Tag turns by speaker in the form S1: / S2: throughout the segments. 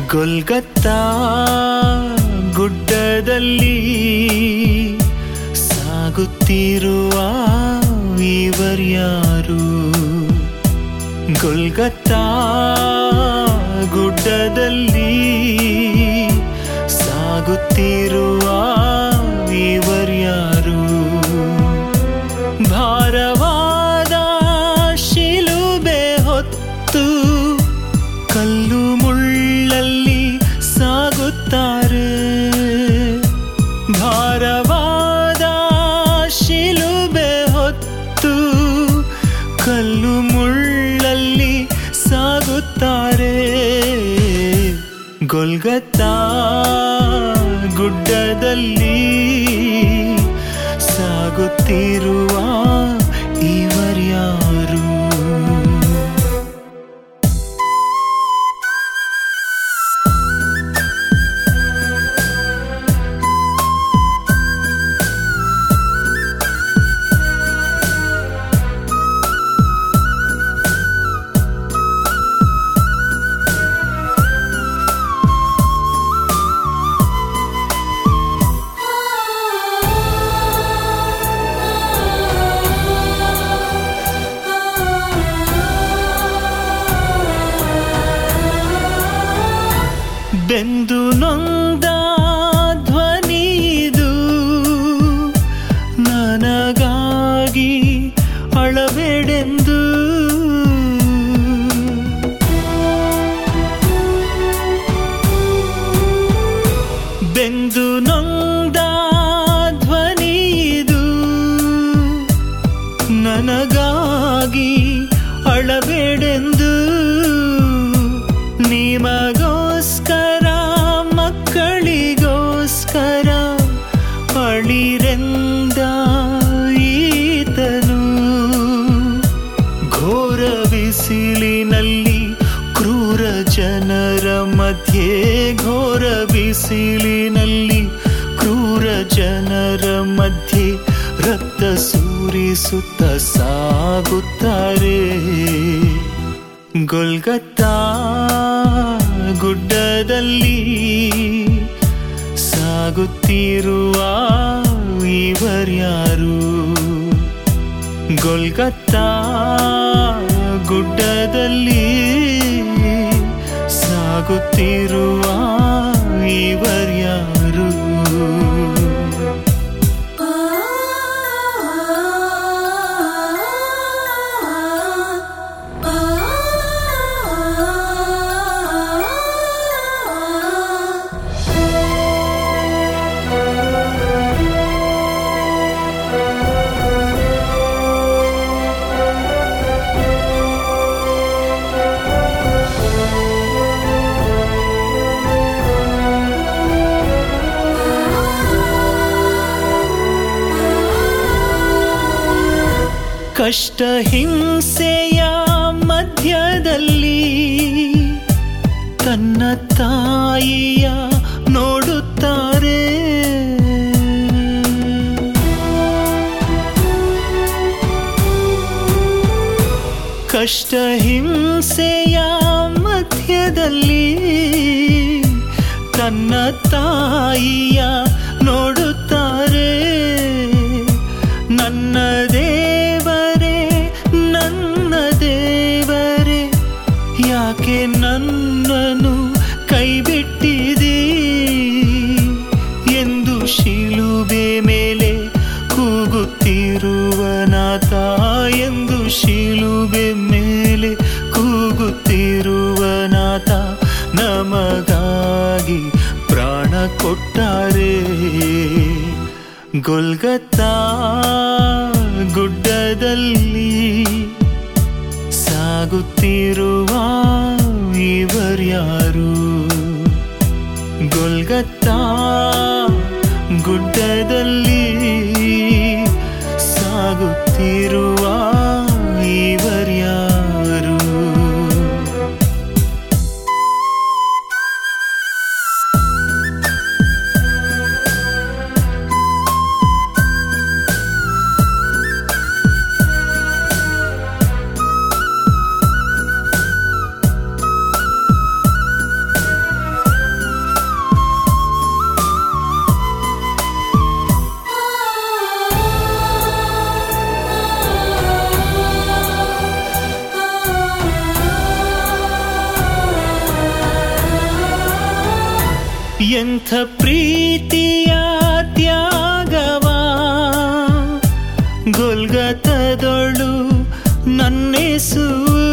S1: ಗೊಲ್ಗತ್ತಾ ಗುಡ್ಡದಲ್ಲಿ ಸಾಗುತ್ತಿರುವ ಇವರ್ಯಾರು ಗೊಲ್ಗತ್ತಾ ಗುಡ್ಡದಲ್ಲಿ ಸಾಗುತ್ತಿರುವ ಇವರ್ಯಾರು ಭಾರವಾದ ಶಿಲುಬೆ ಹೊತ್ತು ಕಲ್ಲು ಮುಳ್ಳಲ್ಲಿ ಸಾಗುತ್ತಾರೆ ಭಾರವಾದ ಶಿಲುಬೆ ಹೊತ್ತು ಕಲ್ಲು ಮುಳ್ಳಲ್ಲಿ ಸಾಗುತ್ತಾರೆ ಗೊಲ್ಗತ್ತಾ ಗುಡ್ಡದಲ್ಲಿ ಸಾಗುತ್ತಿರುವ ಇವರ್ಯಾರು ಬೆಂದು ನೊಂದ ಧ್ವನಿದು ನನಗಾಗಿ ಅಳಬೇಡೆಂದು ಬೆಂದು ನೊಂದ ಧ್ವನಿದು ನನಗಾಗಿ ಅಳಬೇಡೆಂದು ನಿಮಗೋಸ್ಕರ ಮಕ್ಕಳಿಗೋಸ್ಕರ ಅಳಿರೆಂದ ಈತನು ಘೋರ ಬಿಸಿಲಿನಲ್ಲಿ ಕ್ರೂರ ಜನರ ಮಧ್ಯೆ ಘೋರ ಬಿಸಿಲಿನಲ್ಲಿ ಕ್ರೂರ ಜನರ ಮಧ್ಯೆ ರಕ್ತ ಸೂರಿಸುತ್ತ ಸಾಗುತ್ತಾರೆ ಗೊಲ್ಗತ್ತಾ ಗುಡ್ಡದಲ್ಲಿ ಸಾಗುತ್ತಿರುವ ಇವರ್ಯಾರು ಗೊಲ್ಗತ್ತಾ ಗುಡ್ಡದಲ್ಲಿ ಸಾಗುತ್ತಿರುವ ಇವರ್ಯಾರು ಕಷ್ಟ ಹಿಂಸೆಯ ಮಧ್ಯದಲ್ಲಿ ತನ್ನ ತಾಯಿಯ ನೋಡುತ್ತಾರೆ ಕಷ್ಟ ಹಿಂಸೆಯ ಮಧ್ಯದಲ್ಲಿ ತನ್ನ ತಾಯಿಯ ನೋಡುತ್ತಾರೆ ನನ್ನ ದೇವರೇ ನನ್ನ ದೇವರೇ ಯಾಕೆ ನನ್ನನ್ನು ಕೈಬಿಟ್ಟಿದೆ ಎಂದು ಶಿಲುಬೆ ಮೇಲೆ ಕೂಗುತ್ತಿರುವ ನಾಥ ಎಂದು ಶಿಲುಬೆ ಮೇಲೆ ಕೂಗುತ್ತಿರುವ ನಾಥ ನಮಗಾಗಿ ಪ್ರಾಣ ಕೊಟ್ಟಾರೆ ಗೊಲ್ಗತ್ತಾ ಗುಡ್ಡದಲ್ಲಿ ಸಾಗುತ್ತಿರುವ ಇವರ್ಯಾರು ಗೊಲ್ಗತ್ತಾ ಗುಡ್ಡದಲ್ಲಿ ಸಾಗುತ್ತಿರುವ ಇವರ್ಯಾರು ಎಂಥ ಪ್ರೀತಿಯ ತ್ಯಾಗವಾ ಗೊಲ್ಗತದೊಳು ನನ್ನೆಸು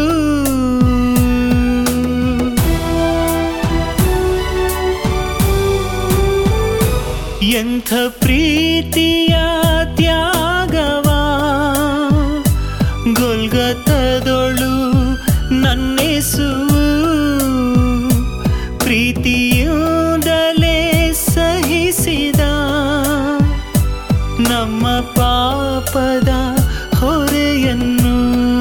S1: ಎಂಥ ಪ್ರೀತಿಯ ತ್ಯಾಗವಾ ಗೊಲ್ಗತದೊಳು ನನ್ನೆಸು ಪ್ರೀತಿಯುದಲೇ ಸಹಿಸಿದ ನಮ್ಮ ಪಾಪದ ಹೊರೆಯನ್ನು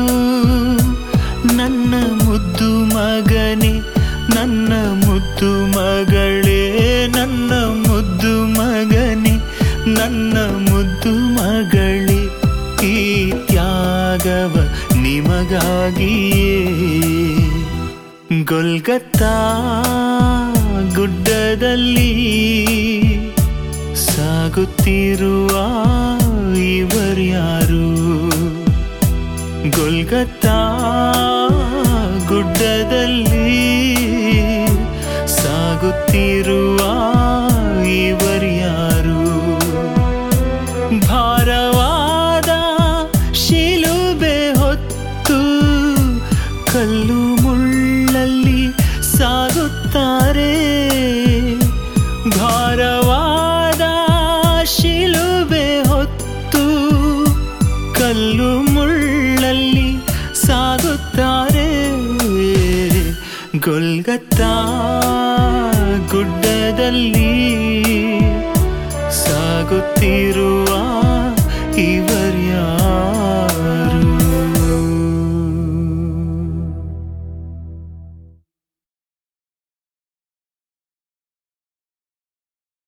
S1: ನನ್ನ ಮುದ್ದು ಮಗನೇ ನನ್ನ ಮುದ್ದು ಮಗಳೇ ನನ್ನ ಮುದ್ದು ಮಗನೇ ನನ್ನ ಮುದ್ದು ಮಗಳೇ ಈ ತ್ಯಾಗವ ನಿಮಗಾಗಿಯೇ ಗೊಲ್ಗತ್ತಾ ಗುಡ್ಡದಲ್ಲಿ ಸಾಗುತ್ತಿರುವ ಇವರ್ಯಾರು ಗೊಲ್ಗತ್ತಾ ಗುಡ್ಡದಲ್ಲಿ ಸಾಗುತ್ತಿರುವ ಇವರ್ಯಾರು ಭಾರವಾದ ಶಿಲುಬೆ ಹೊತ್ತು ಕಲ್ಲು ಮುಳ್ಳಲ್ಲಿ ಸಾಗುತ್ತಾರೆ ಭಾರವಾದ ಶಿಲುಬೆ ಹೊತ್ತು ಕಲ್ಲು ಮುಳ್ಳಲ್ಲಿ ಸಾಗುತ್ತಾರೆ ಗೊಲ್ಗತ್ತಾ ಗುಡ್ಡದಲ್ಲಿ ಸಾಗುತ್ತಿರುವ ಇವ